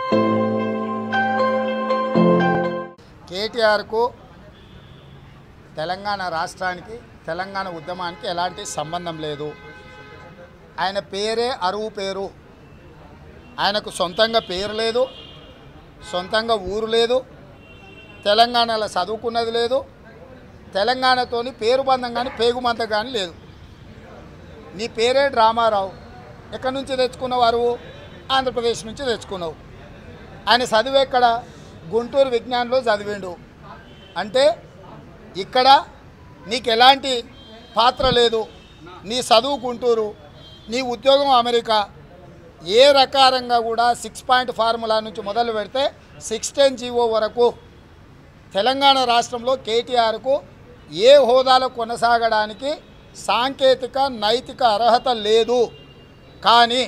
కేటీఆర్కు తెలంగాణ రాష్ట్రానికి తెలంగాణ ఉద్యమానికి ఎలాంటి సంబంధం లేదు ఆయన పేరే అరువు పేరు ఆయనకు సొంతంగా పేరు లేదు సొంతంగా ఊరు లేదు తెలంగాణలో చదువుకున్నది లేదు తెలంగాణతోని పేరు బంధం కానీ పేగుబంధం కానీ లేదు నీ పేరే డ్రామారావు ఎక్కడి నుంచి తెచ్చుకున్నావు అరువు ఆంధ్రప్రదేశ్ నుంచి తెచ్చుకున్నావు ఆయన చదువు ఎక్కడ గుంటూరు విజ్ఞానంలో చదివిండు అంటే ఇక్కడ నీకు ఎలాంటి పాత్ర లేదు నీ చదువు గుంటూరు నీ ఉద్యోగం అమెరికా ఏ రకారంగా కూడా సిక్స్ పాయింట్ ఫార్ములా నుంచి మొదలు పెడితే సిక్స్ టెన్ జీవో వరకు తెలంగాణ రాష్ట్రంలో కేటీఆర్కు ఏ హోదాలో కొనసాగడానికి సాంకేతిక నైతిక అర్హత లేదు కానీ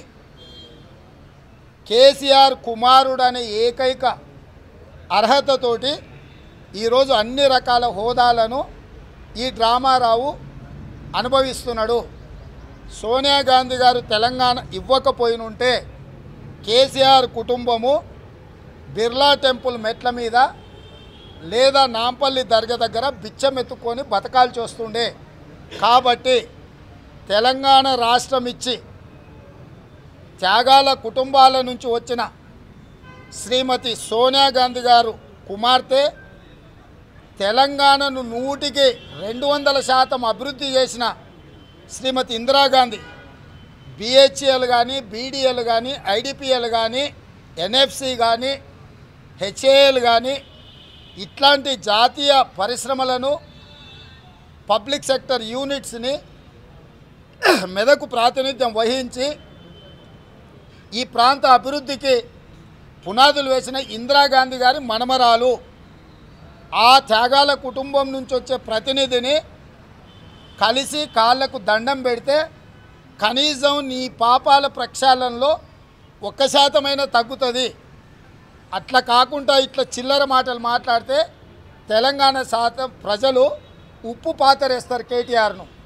కేసీఆర్ కుమారుడనే ఏకైక అర్హతతోటి ఈరోజు అన్ని రకాల హోదాలను ఈ డ్రామారావు అనుభవిస్తున్నాడు సోనియా గాంధీ గారు తెలంగాణ ఇవ్వకపోయినుంటే కేసీఆర్ కుటుంబము బిర్లా టెంపుల్ మెట్ల మీద లేదా నాంపల్లి దర్గా దగ్గర బిచ్చమెత్తుకొని బతకాల్సి వస్తుండే కాబట్టి తెలంగాణ రాష్ట్రం ఇచ్చి త్యాగాల కుటుంబాల నుంచి వచ్చిన శ్రీమతి సోనియా గాంధీ గారు కుమార్తె తెలంగాణను నూటికి రెండు వందల శాతం అభివృద్ధి చేసిన శ్రీమతి ఇందిరాగాంధీ బిహెచ్ఎల్ కానీ బీడీఎల్ కానీ ఐడిపిఎల్ కానీ ఎన్ఎఫ్సి కానీ హెచ్ఏఎల్ కానీ ఇట్లాంటి జాతీయ పరిశ్రమలను పబ్లిక్ సెక్టర్ యూనిట్స్ని మెదకు ప్రాతినిధ్యం వహించి ఈ ప్రాంత అభివృద్ధికి పునాదులు వేసిన ఇందిరాగాంధీ గారి మనమరాలు ఆ త్యాగాల కుటుంబం నుంచి వచ్చే ప్రతినిధిని కలిసి కాళ్ళకు దండం పెడితే కనీసం నీ పాపాల ప్రక్షాళనలో ఒక్క శాతమైనా తగ్గుతుంది అట్లా కాకుండా ఇట్లా చిల్లర మాటలు మాట్లాడితే తెలంగాణ శాతం ప్రజలు ఉప్పు పాతరేస్తారు కేటీఆర్ను